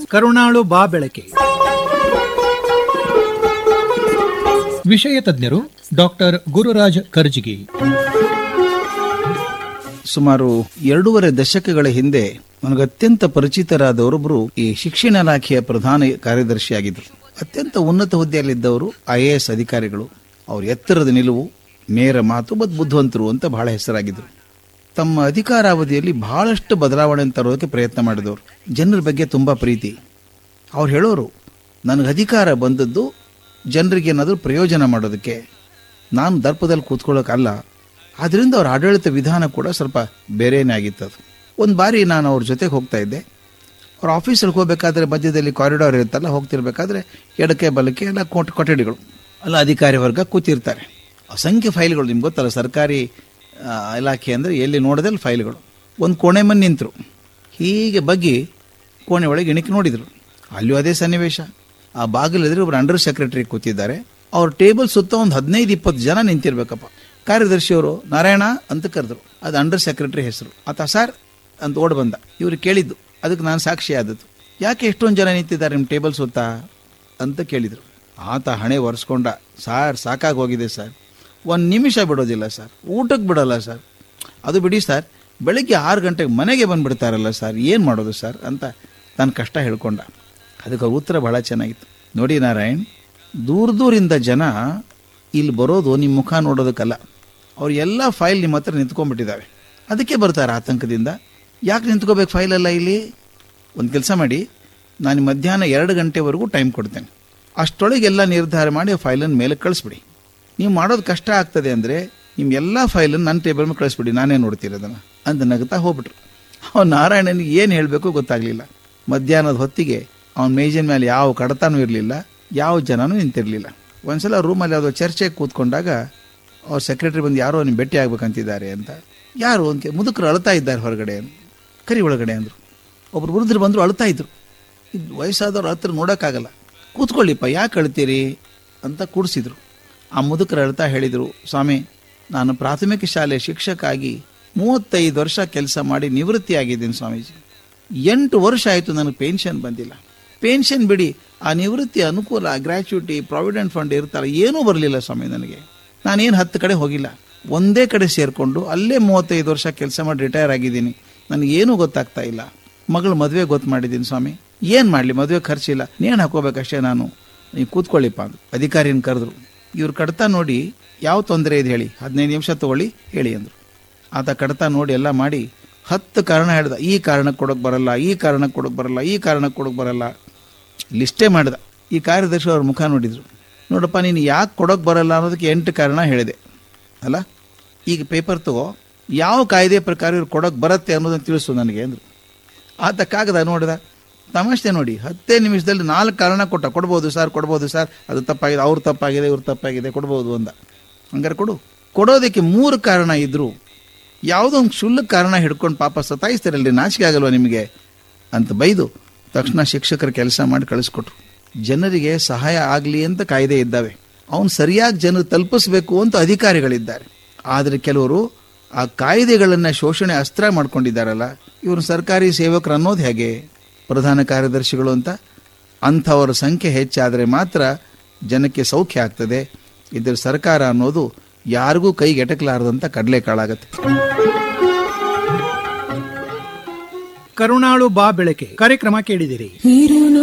ಕರುಣಾಳು ಬಾ ಬೆಳಕೆ ವಿಷಯ ತಜ್ಞರು ಡಾಕ್ಟರ್ ಗುರುರಾಜ್ ಕರ್ಜಿಗಿ ಸುಮಾರು ಎರಡೂವರೆ ದಶಕಗಳ ಹಿಂದೆ ನನಗೆ ಅತ್ಯಂತ ಪರಿಚಿತರಾದವರೊಬ್ಬರು ಈ ಶಿಕ್ಷಣ ಇಲಾಖೆಯ ಪ್ರಧಾನ ಕಾರ್ಯದರ್ಶಿಯಾಗಿದ್ದರು ಅತ್ಯಂತ ಉನ್ನತ ಹುದ್ದೆಯಲ್ಲಿದ್ದವರು ಐ ಎ ಎಸ್ ಅಧಿಕಾರಿಗಳು ಅವ್ರ ಎತ್ತರದ ನಿಲುವು ನೇರ ಮಾತು ಮತ್ತು ಬುದ್ಧಿವಂತರು ಅಂತ ಬಹಳ ಹೆಸರಾಗಿದ್ದರು ತಮ್ಮ ಅಧಿಕಾರಾವಧಿಯಲ್ಲಿ ಬಹಳಷ್ಟು ಬದಲಾವಣೆ ತರೋದಕ್ಕೆ ಪ್ರಯತ್ನ ಮಾಡಿದವರು ಜನರ ಬಗ್ಗೆ ತುಂಬ ಪ್ರೀತಿ ಅವ್ರು ಹೇಳೋರು ನನಗೆ ಅಧಿಕಾರ ಬಂದದ್ದು ಜನರಿಗೆ ಏನಾದರೂ ಪ್ರಯೋಜನ ಮಾಡೋದಕ್ಕೆ ನಾನು ದರ್ಪದಲ್ಲಿ ಕೂತ್ಕೊಳ್ಳೋಕ್ಕಲ್ಲ ಆದ್ದರಿಂದ ಅವ್ರ ಆಡಳಿತ ವಿಧಾನ ಕೂಡ ಸ್ವಲ್ಪ ಬೇರೆಯೇ ಆಗಿತ್ತು ಅದು ಒಂದು ಬಾರಿ ನಾನು ಅವ್ರ ಜೊತೆಗೆ ಹೋಗ್ತಾ ಇದ್ದೆ ಅವ್ರ ಆಫೀಸಲ್ಲಿ ಹೋಗಬೇಕಾದ್ರೆ ಮಧ್ಯದಲ್ಲಿ ಕಾರಿಡಾರ್ ಇರುತ್ತಲ್ಲ ಹೋಗ್ತಿರ್ಬೇಕಾದ್ರೆ ಎಡಕ್ಕೆ ಬಲಕ್ಕೆ ಎಲ್ಲ ಕೋಟ್ ಕೊಠಡಿಗಳು ಅಲ್ಲ ಅಧಿಕಾರಿ ವರ್ಗ ಕೂತಿರ್ತಾರೆ ಅಸಂಖ್ಯ ಫೈಲ್ಗಳು ನಿಮ್ಗೆ ಗೊತ್ತಲ್ಲ ಸರ್ಕಾರಿ ಆ, ಇಲಾಖೆ ಅಂದರೆ ಎಲ್ಲಿ ನೋಡಿದಲ್ಲಿ ಫೈಲ್ಗಳು ಒಂದು ಕೋಣೆ ಮನೆ ನಿಂತರು ಹೀಗೆ ಬಗ್ಗಿ ಕೋಣೆ ಒಳಗೆ ಇಣಕ್ಕೆ ನೋಡಿದರು ಅಲ್ಲಿಯೂ ಅದೇ ಸನ್ನಿವೇಶ ಆ ಬಾಗಿಲೆದ್ರೆ ಒಬ್ರು ಅಂಡರ್ ಸೆಕ್ರೆಟರಿ ಕೂತಿದ್ದಾರೆ ಅವ್ರ ಟೇಬಲ್ ಸುತ್ತ ಒಂದು ಹದಿನೈದು ಇಪ್ಪತ್ತು ಜನ ನಿಂತಿರ್ಬೇಕಪ್ಪ ಕಾರ್ಯದರ್ಶಿಯವರು ನಾರಾಯಣ ಅಂತ ಕರೆದ್ರು ಅದು ಅಂಡರ್ ಸೆಕ್ರೆಟರಿ ಹೆಸರು ಆತ ಸರ್ ಅಂತ ಓಡ್ ಬಂದ ಇವ್ರು ಕೇಳಿದ್ದು ಅದಕ್ಕೆ ನಾನು ಸಾಕ್ಷಿ ಆದದ್ದು ಯಾಕೆ ಎಷ್ಟೊಂದು ಜನ ನಿಂತಿದ್ದಾರೆ ನಿಮ್ಮ ಟೇಬಲ್ ಸುತ್ತ ಅಂತ ಕೇಳಿದರು ಆತ ಹಣೆ ಒರೆಸ್ಕೊಂಡ ಸಾರ್ ಸಾಕಾಗಿ ಹೋಗಿದೆ ಸರ್ ಒಂದು ನಿಮಿಷ ಬಿಡೋದಿಲ್ಲ ಸರ್ ಊಟಕ್ಕೆ ಬಿಡೋಲ್ಲ ಸರ್ ಅದು ಬಿಡಿ ಸರ್ ಬೆಳಗ್ಗೆ ಆರು ಗಂಟೆಗೆ ಮನೆಗೆ ಬಂದುಬಿಡ್ತಾರಲ್ಲ ಸರ್ ಏನು ಮಾಡೋದು ಸರ್ ಅಂತ ತನ್ನ ಕಷ್ಟ ಹೇಳ್ಕೊಂಡ ಅದಕ್ಕೆ ಅವ್ರ ಉತ್ತರ ಬಹಳ ಚೆನ್ನಾಗಿತ್ತು ನೋಡಿ ನಾರಾಯಣ್ ದೂರ ದೂರಿಂದ ಜನ ಇಲ್ಲಿ ಬರೋದು ನಿಮ್ಮ ಮುಖ ನೋಡೋದಕ್ಕಲ್ಲ ಅವ್ರು ಎಲ್ಲ ಫೈಲ್ ನಿಮ್ಮ ಹತ್ರ ನಿಂತ್ಕೊಂಡ್ಬಿಟ್ಟಿದ್ದಾವೆ ಅದಕ್ಕೆ ಬರ್ತಾರೆ ಆತಂಕದಿಂದ ಯಾಕೆ ನಿಂತ್ಕೋಬೇಕು ಫೈಲೆಲ್ಲ ಇಲ್ಲಿ ಒಂದು ಕೆಲಸ ಮಾಡಿ ನಾನು ಮಧ್ಯಾಹ್ನ ಎರಡು ಗಂಟೆವರೆಗೂ ಟೈಮ್ ಕೊಡ್ತೇನೆ ಅಷ್ಟೊಳಗೆಲ್ಲ ನಿರ್ಧಾರ ಮಾಡಿ ಆ ಫೈಲನ್ನು ಮೇಲೆ ಕಳಿಸ್ಬಿಡಿ ನೀವು ಮಾಡೋದು ಕಷ್ಟ ಆಗ್ತದೆ ಅಂದರೆ ನಿಮ್ಮ ಎಲ್ಲ ಫೈಲನ್ನು ನನ್ನ ಟೇಬಲ್ ಮೇಲೆ ಕಳಿಸ್ಬಿಡಿ ನಾನೇ ನೋಡ್ತೀರಿ ಅದನ್ನು ಅಂತ ನಗುತ್ತಾ ಹೋಗ್ಬಿಟ್ರು ಅವ್ನು ನಾರಾಯಣನಿಗೆ ಏನು ಹೇಳಬೇಕು ಗೊತ್ತಾಗಲಿಲ್ಲ ಮಧ್ಯಾಹ್ನದ ಹೊತ್ತಿಗೆ ಅವನ ಮೇಜಿನ ಮೇಲೆ ಯಾವ ಕಡತನೂ ಇರಲಿಲ್ಲ ಯಾವ ಜನನೂ ನಿಂತಿರಲಿಲ್ಲ ಒಂದ್ಸಲ ರೂಮಲ್ಲಿ ಯಾವುದೋ ಚರ್ಚೆಗೆ ಕೂತ್ಕೊಂಡಾಗ ಅವ್ರ ಸೆಕ್ರೆಟರಿ ಬಂದು ಯಾರೋ ನೀವು ಭೇಟಿ ಆಗ್ಬೇಕಂತಿದ್ದಾರೆ ಅಂತ ಯಾರು ಅಂತ ಮುದುಕರು ಅಳ್ತಾ ಇದ್ದಾರೆ ಹೊರಗಡೆ ಕರಿ ಒಳಗಡೆ ಅಂದರು ಒಬ್ರು ವೃದ್ಧರು ಬಂದರು ಅಳ್ತಾ ಇದ್ರು ಇದು ವಯಸ್ಸಾದವ್ರು ಹತ್ರ ನೋಡೋಕ್ಕಾಗಲ್ಲ ಕೂತ್ಕೊಳ್ಳಿಪ್ಪ ಯಾಕೆ ಅಳ್ತೀರಿ ಅಂತ ಕೂಡಿಸಿದ್ರು ಆ ಮುದುಕರು ಅಳ್ತಾ ಹೇಳಿದರು ಸ್ವಾಮಿ ನಾನು ಪ್ರಾಥಮಿಕ ಶಾಲೆ ಶಿಕ್ಷಕ ಆಗಿ ಮೂವತ್ತೈದು ವರ್ಷ ಕೆಲಸ ಮಾಡಿ ನಿವೃತ್ತಿ ಆಗಿದ್ದೀನಿ ಸ್ವಾಮೀಜಿ ಎಂಟು ವರ್ಷ ಆಯಿತು ನನಗೆ ಪೆನ್ಷನ್ ಬಂದಿಲ್ಲ ಪೆನ್ಷನ್ ಬಿಡಿ ಆ ನಿವೃತ್ತಿ ಅನುಕೂಲ ಗ್ರ್ಯಾಚ್ಯುಟಿ ಪ್ರಾವಿಡೆಂಟ್ ಫಂಡ್ ಇರ್ತಾರೆ ಏನೂ ಬರಲಿಲ್ಲ ಸ್ವಾಮಿ ನನಗೆ ನಾನೇನು ಹತ್ತು ಕಡೆ ಹೋಗಿಲ್ಲ ಒಂದೇ ಕಡೆ ಸೇರಿಕೊಂಡು ಅಲ್ಲೇ ಮೂವತ್ತೈದು ವರ್ಷ ಕೆಲಸ ಮಾಡಿ ರಿಟೈರ್ ಆಗಿದ್ದೀನಿ ನನಗೇನೂ ಗೊತ್ತಾಗ್ತಾ ಇಲ್ಲ ಮಗಳು ಮದುವೆ ಗೊತ್ತು ಮಾಡಿದ್ದೀನಿ ಸ್ವಾಮಿ ಏನು ಮಾಡಲಿ ಮದುವೆ ಖರ್ಚಿಲ್ಲ ನೇಣು ಹಾಕೋಬೇಕಷ್ಟೇ ನಾನು ನೀವು ಕೂತ್ಕೊಳ್ಳಿಪ್ಪ ಅಂದ್ರು ಅಧಿಕಾರಿನ ಕರೆದ್ರು ಇವ್ರು ಕಡ್ತಾ ನೋಡಿ ಯಾವ ತೊಂದರೆ ಇದೆ ಹೇಳಿ ಹದಿನೈದು ನಿಮಿಷ ತಗೊಳ್ಳಿ ಹೇಳಿ ಅಂದರು ಆತ ಕಡ್ತಾ ನೋಡಿ ಎಲ್ಲ ಮಾಡಿ ಹತ್ತು ಕಾರಣ ಹೇಳ್ದ ಈ ಕಾರಣಕ್ಕೆ ಕೊಡೋಕೆ ಬರಲ್ಲ ಈ ಕಾರಣಕ್ಕೆ ಕೊಡೋಕೆ ಬರಲ್ಲ ಈ ಕಾರಣಕ್ಕೆ ಕೊಡೋಕೆ ಬರಲ್ಲ ಲಿಸ್ಟೇ ಮಾಡ್ದ ಈ ಕಾರ್ಯದರ್ಶಿ ಅವ್ರ ಮುಖ ನೋಡಿದ್ರು ನೋಡಪ್ಪ ನೀನು ಯಾಕೆ ಕೊಡೋಕೆ ಬರಲ್ಲ ಅನ್ನೋದಕ್ಕೆ ಎಂಟು ಕಾರಣ ಹೇಳಿದೆ ಅಲ್ಲ ಈಗ ಪೇಪರ್ ತಗೋ ಯಾವ ಕಾಯ್ದೆ ಪ್ರಕಾರ ಇವ್ರು ಕೊಡೋಕೆ ಬರುತ್ತೆ ಅನ್ನೋದನ್ನು ತಿಳಿಸು ನನಗೆ ಅಂದರು ಆತ ಕಾಗದ ನೋಡಿದ ತಮಾಷೆ ನೋಡಿ ಹತ್ತೇ ನಿಮಿಷದಲ್ಲಿ ನಾಲ್ಕು ಕಾರಣ ಕೊಟ್ಟ ಕೊಡ್ಬೋದು ಸರ್ ಕೊಡ್ಬೋದು ಸರ್ ಅದು ತಪ್ಪಾಗಿದೆ ಅವ್ರು ತಪ್ಪಾಗಿದೆ ಇವ್ರು ತಪ್ಪಾಗಿದೆ ಕೊಡ್ಬೋದು ಅಂದ ಹಂಗಾರೆ ಕೊಡು ಕೊಡೋದಕ್ಕೆ ಮೂರು ಕಾರಣ ಇದ್ದರು ಯಾವುದೋ ಒಂದು ಕ್ಷುಲ್ಲಕ ಕಾರಣ ಹಿಡ್ಕೊಂಡು ಪಾಪ ಸತಾಯಿಸ್ತಾರಲ್ರಿ ನಾಚಿಕೆ ಆಗಲ್ವಾ ನಿಮಗೆ ಅಂತ ಬೈದು ತಕ್ಷಣ ಶಿಕ್ಷಕರ ಕೆಲಸ ಮಾಡಿ ಕಳಿಸ್ಕೊಟ್ರು ಜನರಿಗೆ ಸಹಾಯ ಆಗಲಿ ಅಂತ ಕಾಯ್ದೆ ಇದ್ದಾವೆ ಅವನು ಸರಿಯಾಗಿ ಜನರು ತಲುಪಿಸ್ಬೇಕು ಅಂತ ಅಧಿಕಾರಿಗಳಿದ್ದಾರೆ ಆದರೆ ಕೆಲವರು ಆ ಕಾಯ್ದೆಗಳನ್ನು ಶೋಷಣೆ ಅಸ್ತ್ರ ಮಾಡ್ಕೊಂಡಿದ್ದಾರಲ್ಲ ಇವರು ಸರ್ಕಾರಿ ಸೇವಕರು ಅನ್ನೋದು ಹೇಗೆ ಪ್ರಧಾನ ಕಾರ್ಯದರ್ಶಿಗಳು ಅಂತ ಅಂಥವರ ಸಂಖ್ಯೆ ಹೆಚ್ಚಾದರೆ ಮಾತ್ರ ಜನಕ್ಕೆ ಸೌಖ್ಯ ಆಗ್ತದೆ ಇದ್ರ ಸರ್ಕಾರ ಅನ್ನೋದು ಯಾರಿಗೂ ಕೈಗೆಟಕಲಾರದಂಥ ಕಡಲೆಕಾಳಾಗತ್ತೆ ಕರುಣಾಳು ಬಾ ಬೆಳಕೆ ಕಾರ್ಯಕ್ರಮ ಕೇಳಿದಿರಿ ನೀರು